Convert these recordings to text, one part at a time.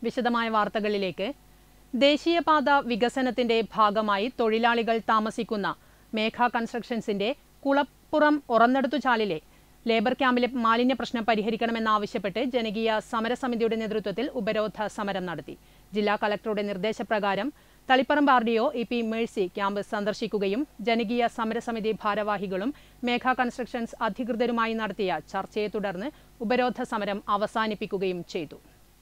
വിശദമായ വാർത്തകളിലേക്ക് ദേശീയപാത വികസനത്തിന്റെ ഭാഗമായി തൊഴിലാളികൾ താമസിക്കുന്ന മേഘ കൺസ്ട്രക്ഷൻസിന്റെ കുളപ്പുറം ഒറന്നെടുത്തുചാലിലെ ലേബർ ക്യാമ്പിലെ മാലിന്യ പ്രശ്നം പരിഹരിക്കണമെന്നാവശ്യപ്പെട്ട് ജനകീയ സമരസമിതിയുടെ നേതൃത്വത്തിൽ ഉപരോധ സമരം നടത്തി ജില്ലാ കളക്ടറുടെ നിർദ്ദേശപ്രകാരം Taliparamba R D O E P Mercy camp സന്ദർശിക്കുകയും ജനകീയ സമരസമിതി ഭാരവാഹികളും മേഘ കൺസ്ട്രക്ഷൻസ് അധികൃതരുമായി നടത്തിയ ചർച്ചയെ തുടർന്ന് ഉപരോധ സമരം അവസാനിപ്പിക്കുകയും ചെയ്തു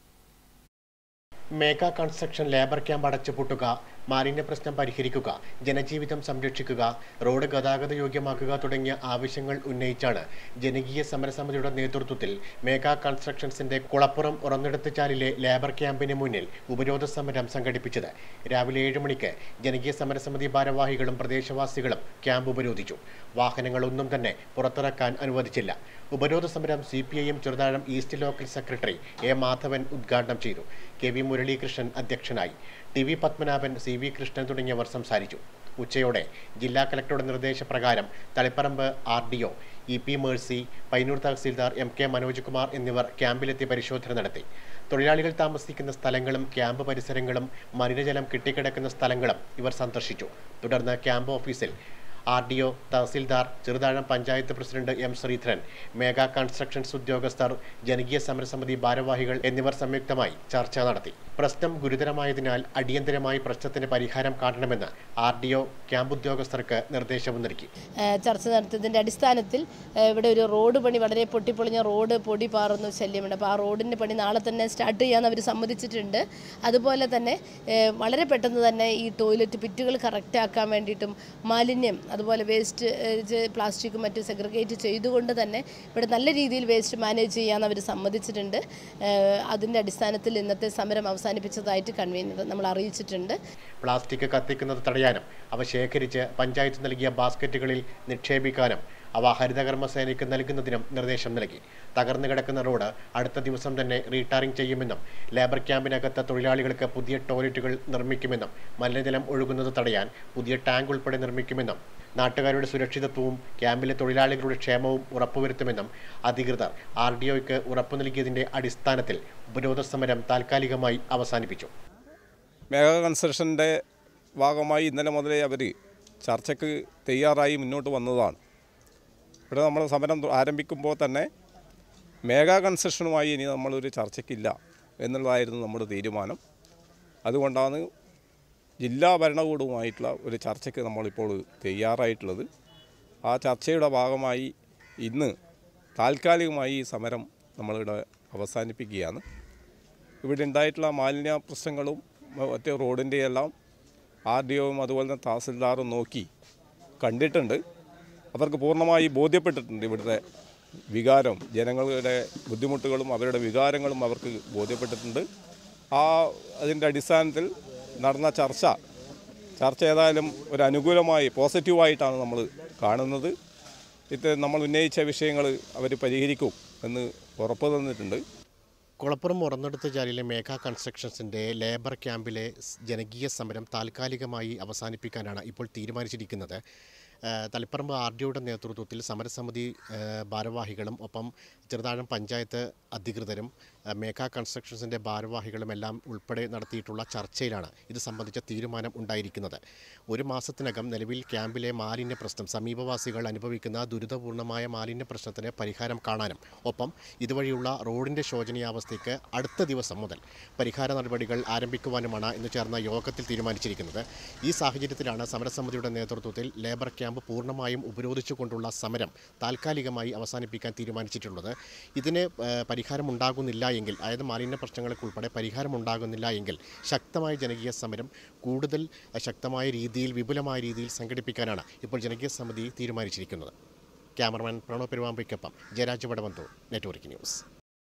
മേഘ കൺസ്ട്രക്ഷൻ ലേബർ ക്യാമ്പ് അടച്ചുപൂട്ടുക മാലിന്യ പ്രശ്നം പരിഹരിക്കുക ജനജീവിതം സംരക്ഷിക്കുക റോഡ് ഗതാഗത യോഗ്യമാക്കുക തുടങ്ങിയ ആവശ്യങ്ങൾ ഉന്നയിച്ചാണ് ജനകീയ സമരസമിതിയുടെ നേതൃത്വത്തിൽ മേഘ കൺസ്ട്രക്ഷൻസിന്റെ കുളപ്പുറം ഉറന്നെടുത്തുചാലിലെ ലേബർ ക്യാമ്പിന് മുന്നിൽ ഉപരോധ സമരം സംഘടിപ്പിച്ചത് രാവിലെ ഏഴ് മണിക്ക് ജനകീയ സമരസമിതി ഭാരവാഹികളും പ്രദേശവാസികളും ക്യാമ്പ് ഉപരോധിച്ചു വാഹനങ്ങളൊന്നും തന്നെ പുറത്തിറക്കാൻ അനുവദിച്ചില്ല ഉപരോധ സമരം C P I M Cheruthazham east local secretary A Madhavan ഉദ്ഘാടനം ചെയ്തു കെ വി മുരളീകൃഷ്ണൻ അധ്യക്ഷനായി T V Padmanabhan C V Krishnan തുടങ്ങിയവർ സംസാരിച്ചു ഉച്ചയോടെ ജില്ലാ കലക്ടറുടെ നിർദ്ദേശപ്രകാരം Taliparamba R D O E P Mercy Painoor തഹസീൽദാർ എം കെ മനോജ് കുമാർ എന്നിവർ ക്യാമ്പിലെത്തി പരിശോധന നടത്തി തൊഴിലാളികൾ താമസിക്കുന്ന സ്ഥലങ്ങളും ക്യാമ്പ് പരിസരങ്ങളും മലിനജലം കെട്ടിക്കിടക്കുന്ന സ്ഥലങ്ങളും ഇവർ സന്ദർശിച്ചു തുടർന്ന് ക്യാമ്പ് ഓഫീസിൽ ആർ ഡി ഒ തഹസീൽദാർ Cheruthazham panchayat president M Sreedharan Megha constructions ഉദ്യോഗസ്ഥർ ജനകീയ സമരസമിതി ഭാരവാഹികൾ എന്നിവർ സംയുക്തമായി ചർച്ച നടത്തി പ്രശ്നം ഗുരുതരമായതിനാൽ അടിയന്തരമായി പ്രശ്നത്തിന് പരിഹാരം കാണണമെന്ന് ആർ ഡി ഒ ക്യാമ്പ് ഉദ്യോഗസ്ഥർക്ക് നിർദ്ദേശവും നൽകി ഏഹ് ചർച്ച നടത്തിയതിൻ്റെ അടിസ്ഥാനത്തിൽ ഏഹ് ഇവിടെ ഒരു റോഡ് പണി വളരെ പൊട്ടിപ്പൊളിഞ്ഞ റോഡ് പൊടി പാറുന്ന ശല്യമുണ്ട് അപ്പോൾ ആ റോഡിൻ്റെ പണി നാളെ തന്നെ സ്റ്റാർട്ട് ചെയ്യാൻ അവർ സമ്മതിച്ചിട്ടുണ്ട് അതുപോലെ തന്നെ ഏഹ് വളരെ പെട്ടെന്ന് തന്നെ ഈ ടോയ്ലറ്റ് പിറ്റുകൾ കറക്റ്റ് ആക്കാൻ വേണ്ടിയിട്ടും മാലിന്യം അതുപോലെ വേസ്റ്റ് പ്ലാസ്റ്റിക്കും മറ്റും സെഗ്രിഗേറ്റ് ചെയ്തുകൊണ്ട് തന്നെ ഇവിടെ നല്ല രീതിയിൽ വേസ്റ്റ് മാനേജ് ചെയ്യാൻ അവർ സമ്മതിച്ചിട്ടുണ്ട് ഏഹ് അതിൻ്റെ അടിസ്ഥാനത്തിൽ ഇന്നത്തെ സമരം അവസാനിപ്പിച്ചതായിട്ട് കൺവീനർ നമ്മൾ അറിയിച്ചിട്ടുണ്ട് പ്ലാസ്റ്റിക് കത്തിക്കുന്നത് തടയാനും അവ ശേഖരിച്ച് പഞ്ചായത്ത് നൽകിയ ബാസ്ക്കറ്റുകളിൽ നിക്ഷേപിക്കാനും അവ ഹരിതകർമ്മസേനയ്ക്ക് നൽകുന്നതിനും നിർദ്ദേശം നൽകി തകർന്നു കിടക്കുന്ന റോഡ് അടുത്ത ദിവസം തന്നെ റീടാറിംഗ് ചെയ്യുമെന്നും ലേബർ ക്യാമ്പിനകത്ത് തൊഴിലാളികൾക്ക് പുതിയ ടോയ്ലറ്റുകൾ നിർമ്മിക്കുമെന്നും മലിനജലം ഒഴുകുന്നത് തടയാൻ പുതിയ ടാങ്ക് ഉൾപ്പെടെ നിർമ്മിക്കുമെന്നും നാട്ടുകാരുടെ സുരക്ഷിതത്വവും ക്യാമ്പിലെ തൊഴിലാളികളുടെ ക്ഷേമവും ഉറപ്പുവരുത്തുമെന്നും അധികൃതർ ആർ ഡി ഒയ്ക്ക് ഉറപ്പു നൽകിയതിന്റെ അടിസ്ഥാനത്തിൽ ഉപരോധ സമരം താൽക്കാലികമായി അവസാനിപ്പിച്ചു മേഘ കൺസ്ട്രക്ഷൻ്റെ ഭാഗമായി ഇന്നലെ മുതലേ അവർ ചർച്ചയ്ക്ക് തയ്യാറായി മുന്നോട്ട് വന്നതാണ് ഇവിടെ നമ്മൾ സമരം തു- ആരംഭിക്കുമ്പോൾ തന്നെ മേഘ കൺസ്ട്രക്ഷനുമായി ഇനി നമ്മളൊരു ചർച്ചയ്ക്കില്ല എന്നുള്ളതായിരുന്നു നമ്മുടെ തീരുമാനം അതുകൊണ്ടാണ് ജില്ലാ ഭരണകൂടവുമായിട്ടുള്ള ഒരു ചർച്ചയ്ക്ക് നമ്മളിപ്പോൾ തയ്യാറായിട്ടുള്ളത് ആ ചർച്ചയുടെ ഭാഗമായി ഇന്ന് താൽക്കാലികമായി ഈ സമരം നമ്മളിവിടെ അവസാനിപ്പിക്കുകയാണ് ഇവിടെ ഉണ്ടായിട്ടുള്ള മാലിന്യ പ്രശ്നങ്ങളും മറ്റേ റോഡിൻ്റെ എല്ലാം ആർ ഡി ഒയും അതുപോലെ തന്നെ തഹസിൽദാറും നോക്കി കണ്ടിട്ടുണ്ട് അവർക്ക് പൂർണ്ണമായി ബോധ്യപ്പെട്ടിട്ടുണ്ട് ഇവിടുത്തെ വികാരം ജനങ്ങളുടെ ബുദ്ധിമുട്ടുകളും അവരുടെ വികാരങ്ങളും അവർക്ക് ബോധ്യപ്പെട്ടിട്ടുണ്ട് ആ അതിൻ്റെ അടിസ്ഥാനത്തിൽ നടന്ന ചർച്ച ചർച്ച ഏതായാലും ഒരു അനുകൂലമായി പോസിറ്റീവായിട്ടാണ് നമ്മൾ കാണുന്നത് ഇത് നമ്മൾ ഉന്നയിച്ച വിഷയങ്ങൾ അവർ പരിഹരിക്കും എന്ന് ഉറപ്പ് തന്നിട്ടുണ്ട് കുളപ്പുറം ഉറന്നെടുത്ത ജാലിലെ മേഘ കൺസ്ട്രക്ഷൻസിൻ്റെ ലേബർ ക്യാമ്പിലെ സ് ജനകീയ സമരം താൽക്കാലികമായി അവസാനിപ്പിക്കാനാണ് ഇപ്പോൾ തീരുമാനിച്ചിരിക്കുന്നത് ഏഹ് തളിപ്പറമ്പ് ആർ ഡി ഒയുടെ നേതൃത്വത്തിൽ സമരസമിതി ഏഹ് ഭാരവാഹികളും ഒപ്പം ചെറുതാഴം പഞ്ചായത്ത് അധികൃതരും ഏഹ് മേഘ കൺസ്ട്രക്ഷൻസിൻ്റെ ഭാരവാഹികളും എല്ലാം ഉൾപ്പെടെ നടത്തിയിട്ടുള്ള ചർച്ചയിലാണ് ഇത് സംബന്ധിച്ച തീരുമാനം ഉണ്ടായിരിക്കുന്നത് ഒരു മാസത്തിനകം നിലവിൽ ക്യാമ്പിലെ മാലിന്യ പ്രശ്നം സമീപവാസികൾ അനുഭവിക്കുന്ന ദുരിതപൂർണ്ണമായ മാലിന്യ പ്രശ്നത്തിന് പരിഹാരം കാണാനും ഒപ്പം ഇതുവഴിയുള്ള റോഡിൻ്റെ ശോചനീയാവസ്ഥയ്ക്ക് അടുത്ത ദിവസം മുതൽ പരിഹാര നടപടികൾ ആരംഭിക്കുവാനുമാണ് ഇന്ന് ചേർന്ന യോഗത്തിൽ തീരുമാനിച്ചിരിക്കുന്നത് ഈ സാഹചര്യത്തിലാണ് സമരസമിതിയുടെ നേതൃത്വത്തിൽ ലേബർ ക്യാമ്പ് പൂർണ്ണമായും ഉപരോധിച്ചുകൊണ്ടുള്ള സമരം താൽക്കാലികമായി അവസാനിപ്പിക്കാൻ തീരുമാനിച്ചിട്ടുള്ളത് ഇതിന് ഏഹ്, പരിഹാരമുണ്ടാകുന്നില്ല എങ്കിൽ അതായത് മാലിന്യ പ്രശ്നങ്ങൾക്ക് ഉൾപ്പെടെ പരിഹാരമുണ്ടാകുന്നില്ല എങ്കിൽ ശക്തമായ ജനകീയ സമരം കൂടുതൽ ഏഹ്, ശക്തമായ രീതിയിൽ വിപുലമായ രീതിയിൽ സംഘടിപ്പിക്കാനാണ് ഇപ്പോൾ ജനകീയ സമിതി തീരുമാനിച്ചിരിക്കുന്നത് ക്യാമറമാൻ പ്രണവ് പെരുവാമ്പയ്ക്കൊപ്പം ജയരാജ് വടവന്തൂർ നെറ്റ്വർക്ക് ന്യൂസ്